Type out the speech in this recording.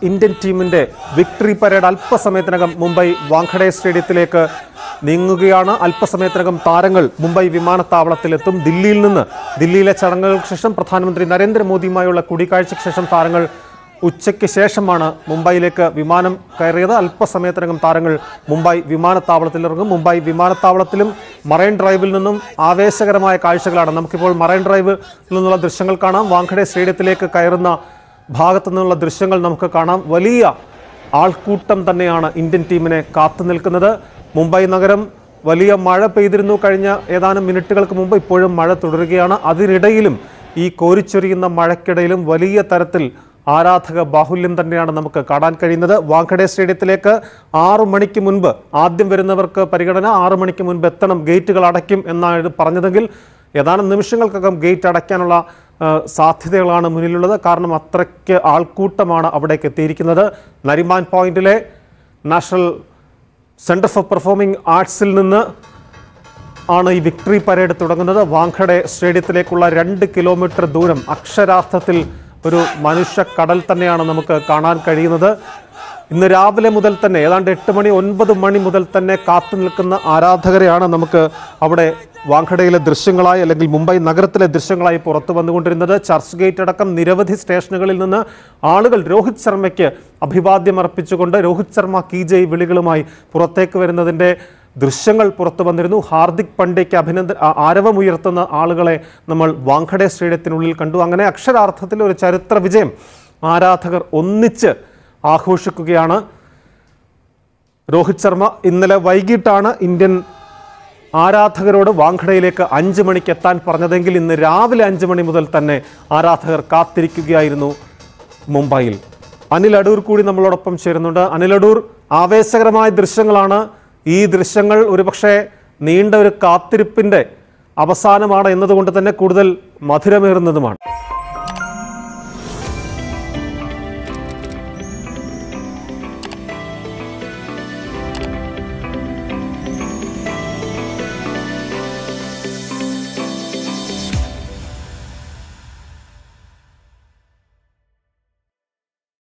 Indian ടീമിന്റെ victory parade അല്പസമയത്തിനകം മുംബൈ വാങ്കഡെ സ്റ്റേഡിയത്തിലേക്ക് നീങ്ങുകയാണ് അല്പസമയത്തിനകം താരങ്ങൾ മുംബൈ വിമാനത്താവളത്തിലെത്തും ദില്ലിയിൽ നിന്ന് ദില്ലിയിലെ ചടങ്ങുകൾക്ക് ശേഷം പ്രധാനമന്ത്രി നരേന്ദ്രമോദിയുമായുള്ള കൂടിക്കാഴ്ചയ്ക്ക് ശേഷം താരങ്ങൾ ഉച്ചയ്ക്ക് ശേഷമാണ് മുംബൈയിലേക്ക് വിമാനം കയറിയത് അല്പസമയത്തിനകം താരങ്ങൾ മുംബൈ വിമാനത്താവളത്തിൽ ഇറങ്ങും മുംബൈ വിമാനത്താവളത്തിലും മറൈൻ ഡ്രൈവിൽ നിന്നും ആവേശകരമായ കാഴ്ചകളാണ് നമുക്കിപ്പോൾ മറൈൻ ഡ്രൈവിൽ നിന്നുള്ള ദൃശ്യങ്ങൾ കാണാം വാങ്കഡെ സ്റ്റേഡിയത്തിലേക്ക് കയറുന്ന ഭാഗത്തു നിന്നുള്ള ദൃശ്യങ്ങൾ നമുക്ക് കാണാം വലിയ ആൾക്കൂട്ടം തന്നെയാണ് ഇന്ത്യൻ ടീമിനെ കാത്തു നിൽക്കുന്നത് മുംബൈ നഗരം വലിയ മഴ പെയ്തിരുന്നു കഴിഞ്ഞ ഏതാനും മിനിറ്റുകൾക്ക് മുമ്പ് ഇപ്പോഴും മഴ തുടരുകയാണ് അതിനിടയിലും ഈ കോരിച്ചൊരിയുന്ന മഴയ്ക്കിടയിലും വലിയ തരത്തിൽ ആരാധക ബാഹുല്യം തന്നെയാണ് നമുക്ക് കാണാൻ കഴിയുന്നത് വാങ്കഡെ സ്റ്റേഡിയത്തിലേക്ക് ആറു മണിക്ക് മുൻപ് ആദ്യം വരുന്നവർക്ക് പരിഗണന ആറു മണിക്ക് മുൻപ് എത്തണം ഗേറ്റുകൾ അടയ്ക്കും എന്നാണ് പറഞ്ഞതെങ്കിൽ ഏതാനും നിമിഷങ്ങൾക്കകം ഗേറ്റ് അടയ്ക്കാനുള്ള ആ, സാധ്യതകളാണ് മുന്നിലുള്ളത് കാരണം അത്രയ്ക്ക് ആൾക്കൂട്ടമാണ് അവിടേക്ക് എത്തിയിരിക്കുന്നത് നരിമാൻ പോയിന്റിലെ നാഷണൽ സെൻറ്റർ ഫോർ പെർഫോമിംഗ് ആർട്സിൽ നിന്ന് ആണ് ഈ വിക്ടറി പരേഡ് തുടങ്ങുന്നത് വാങ്കഡെ സ്റ്റേഡിയത്തിലേക്കുള്ള രണ്ട് കിലോമീറ്റർ ദൂരം അക്ഷരാർത്ഥത്തിൽ ഒരു മനുഷ്യ കടൽ തന്നെയാണ് നമുക്ക് കാണാൻ കഴിയുന്നത് ഇന്ന് രാവിലെ മുതൽ തന്നെ ഏതാണ്ട് എട്ട് മണി ഒൻപത് മണി മുതൽ തന്നെ കാത്തു നിൽക്കുന്ന ആരാധകരെയാണ് നമുക്ക് അവിടെ വാങ്കഡയിലെ ദൃശ്യങ്ങളായി അല്ലെങ്കിൽ മുംബൈ നഗരത്തിലെ ദൃശ്യങ്ങളായി പുറത്തു വന്നുകൊണ്ടിരുന്നത് ചർച്ച് ഗേറ്റ് അടക്കം നിരവധി സ്റ്റേഷനുകളിൽ നിന്ന് ആളുകൾ രോഹിത് ശർമ്മയ്ക്ക് അഭിവാദ്യം അർപ്പിച്ചുകൊണ്ട് രോഹിത് ശർമ്മ കി ജയ് വിളികളുമായി പുറത്തേക്ക് വരുന്നതിൻ്റെ ദൃശ്യങ്ങൾ പുറത്തു വന്നിരുന്നു ഹാർദിക് പണ്ഡ്യയ്ക്ക് അഭിനന്ദ ആ- ആരവമുയർത്തുന്ന ആളുകളെ നമ്മൾ വാങ്കഡെ സ്റ്റേഡിയത്തിനുള്ളിൽ കണ്ടു അങ്ങനെ അക്ഷരാർത്ഥത്തിൽ ഒരു ചരിത്ര വിജയം ആരാധകർ ഒന്നിച്ച് ആഘോഷിക്കുകയാണ് രോഹിത് ശർമ്മ ഇന്നലെ വൈകിട്ടാണ് ഇന്ത്യൻ ആരാധകരോട് വാങ്കഡയിലേക്ക് അഞ്ച് മണിക്ക് എത്താൻ പറഞ്ഞതെങ്കിൽ ഇന്ന് രാവിലെ അഞ്ച് മണി മുതൽ തന്നെ ആരാധകർ കാത്തിരിക്കുകയായിരുന്നു മുംബൈയിൽ അനിൽ അടൂർ കൂടി നമ്മളോടൊപ്പം ചേരുന്നുണ്ട് അനിൽ അടൂർ ആവേശകരമായ ദൃശ്യങ്ങളാണ് ഈ ദൃശ്യങ്ങൾ ഒരുപക്ഷെ നീണ്ട ഒരു കാത്തിരിപ്പിന്റെ അവസാനമാണ് എന്നതുകൊണ്ട് തന്നെ കൂടുതൽ മധുരമേറുന്നതുമാണ്